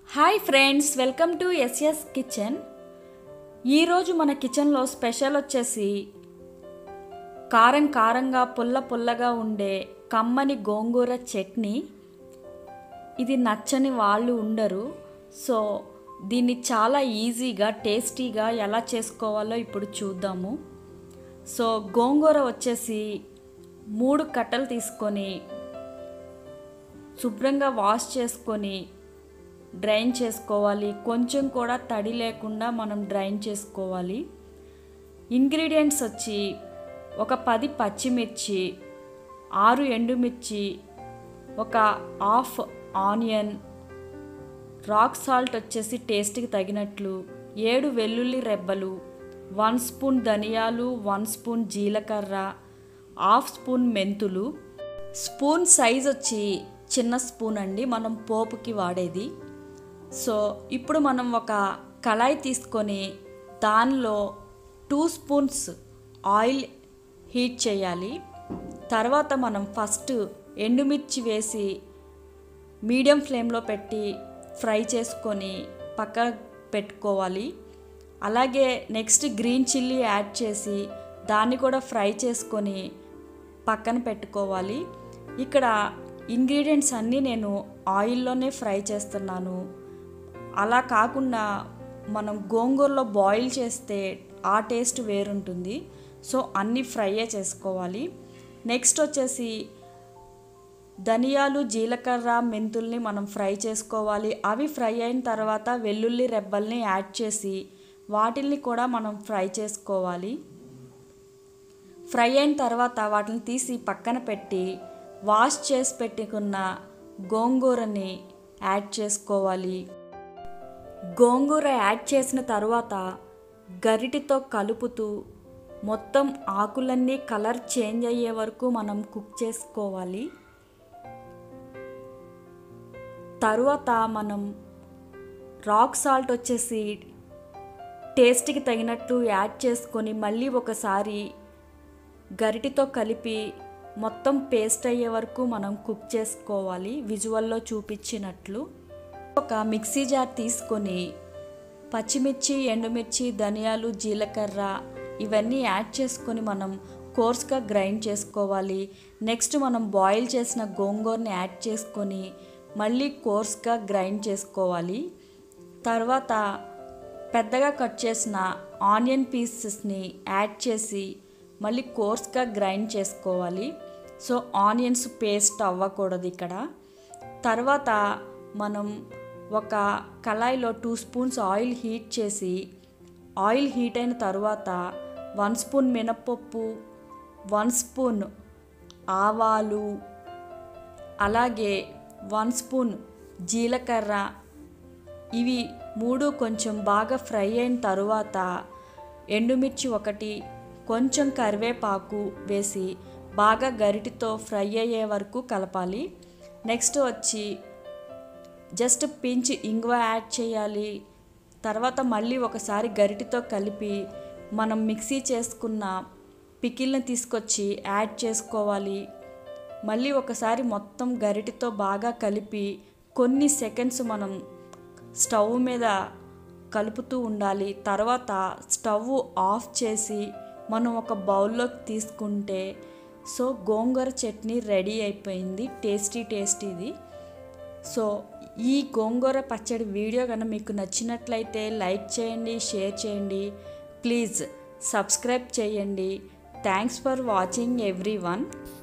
hi friends welcome to S S kitchen ఈరోజు మన కిచెన్లో స్పెషల్ వచ్చేసి కారం కారంగా పుల్ల పుల్లగా ఉండే కమ్మని గోంగూర చట్నీ ఇది నచ్చని వాళ్ళు ఉండరు సో దీన్ని చాలా ఈజీగా టేస్టీగా ఎలా చేసుకోవాలో ఇప్పుడు చూద్దాము సో గోంగూర వచ్చేసి మూడు కట్టలు తీసుకొని శుభ్రంగా వాష్ చేసుకొని డ్రైన్ చేసుకోవాలి కొంచెం కూడా తడి లేకుండా మనం డ్రైన్ చేసుకోవాలి ఇంగ్రీడియంట్స్ వచ్చి ఒక పది పచ్చిమిర్చి ఆరు ఎండుమిర్చి ఒక హాఫ్ ఆనియన్ రాక్ సాల్ట్ వచ్చేసి టేస్ట్కి తగినట్లు ఏడు వెల్లుల్లి రెబ్బలు వన్ స్పూన్ ధనియాలు వన్ స్పూన్ జీలకర్ర హాఫ్ స్పూన్ మెంతులు స్పూన్ సైజ్ వచ్చి చిన్న స్పూన్ అండి మనం పోపుకి వాడేది సో ఇప్పుడు మనం ఒక కళాయి తీసుకొని దానిలో టూ స్పూన్స్ ఆయిల్ హీట్ చేయాలి తర్వాత మనం ఫస్ట్ ఎండుమిర్చి వేసి మీడియం ఫ్లేమ్లో పెట్టి ఫ్రై చేసుకొని పక్క పెట్టుకోవాలి అలాగే నెక్స్ట్ గ్రీన్ చిల్లీ యాడ్ చేసి దాన్ని కూడా ఫ్రై చేసుకొని పక్కన పెట్టుకోవాలి ఇక్కడ ఇంగ్రీడియంట్స్ అన్నీ నేను ఆయిల్లోనే ఫ్రై చేస్తున్నాను అలా కాకుండా మనం గోంగూరలో బాయిల్ చేస్తే ఆ టేస్ట్ వేరుంటుంది సో అన్నీ ఫ్రైయే చేసుకోవాలి నెక్స్ట్ వచ్చేసి ధనియాలు జీలకర్ర మెంతుల్ని మనం ఫ్రై చేసుకోవాలి అవి ఫ్రై అయిన తర్వాత వెల్లుల్లి రెబ్బల్ని యాడ్ చేసి వాటిల్ని కూడా మనం ఫ్రై చేసుకోవాలి ఫ్రై అయిన తర్వాత వాటిని తీసి పక్కన పెట్టి వాష్ చేసి పెట్టుకున్న గోంగూరని యాడ్ చేసుకోవాలి గోంగూర యాడ్ చేసిన తర్వాత గరిటితో కలుపుతూ మొత్తం ఆకులన్నీ కలర్ చేంజ్ అయ్యే వరకు మనం కుక్ చేసుకోవాలి తరువాత మనం రాక్ సాల్ట్ వచ్చేసి టేస్ట్కి తగినట్లు యాడ్ చేసుకొని మళ్ళీ ఒకసారి గరిటితో కలిపి మొత్తం పేస్ట్ అయ్యే వరకు మనం కుక్ చేసుకోవాలి విజువల్లో చూపించినట్లు ఒక మిక్సీ జార్ తీసుకొని పచ్చిమిర్చి ఎండుమిర్చి ధనియాలు జీలకర్ర ఇవన్నీ యాడ్ చేసుకొని మనం కోర్స్గా గ్రైండ్ చేసుకోవాలి నెక్స్ట్ మనం బాయిల్ చేసిన గోంగూరని యాడ్ చేసుకొని మళ్ళీ కోర్స్గా గ్రైండ్ చేసుకోవాలి తర్వాత పెద్దగా కట్ చేసిన ఆనియన్ పీసెస్ని యాడ్ చేసి మళ్ళీ కోర్స్గా గ్రైండ్ చేసుకోవాలి సో ఆనియన్స్ పేస్ట్ అవ్వకూడదు ఇక్కడ తర్వాత మనం ఒక కళాయిలో టూ స్పూన్స్ ఆయిల్ హీట్ చేసి ఆయిల్ హీట్ అయిన తర్వాత వన్ స్పూన్ మినప్పప్పు వన్ స్పూన్ ఆవాలు అలాగే వన్ స్పూన్ జీలకర్ర ఇవి మూడు కొంచెం బాగా ఫ్రై అయిన తరువాత ఎండుమిర్చి ఒకటి కొంచెం కరివేపాకు వేసి బాగా గరిటితో ఫ్రై అయ్యే వరకు కలపాలి నెక్స్ట్ వచ్చి జస్ట్ పించ్ ఇంగువ యాడ్ చేయాలి తర్వాత మళ్ళీ ఒకసారి గరిటితో కలిపి మనం మిక్సీ చేసుకున్న పికిల్ని తీసుకొచ్చి యాడ్ చేసుకోవాలి మళ్ళీ ఒకసారి మొత్తం గరిటితో బాగా కలిపి కొన్ని సెకండ్స్ మనం స్టవ్ మీద కలుపుతూ ఉండాలి తర్వాత స్టవ్ ఆఫ్ చేసి మనం ఒక బౌల్లోకి తీసుకుంటే సో గోంగూర చట్నీ రెడీ అయిపోయింది టేస్టీ టేస్టీది సో ఈ గోంగూర పచ్చడి వీడియో కనుక మీకు నచ్చినట్లయితే లైక్ చేయండి షేర్ చేయండి ప్లీజ్ సబ్స్క్రైబ్ చేయండి thanks for watching every one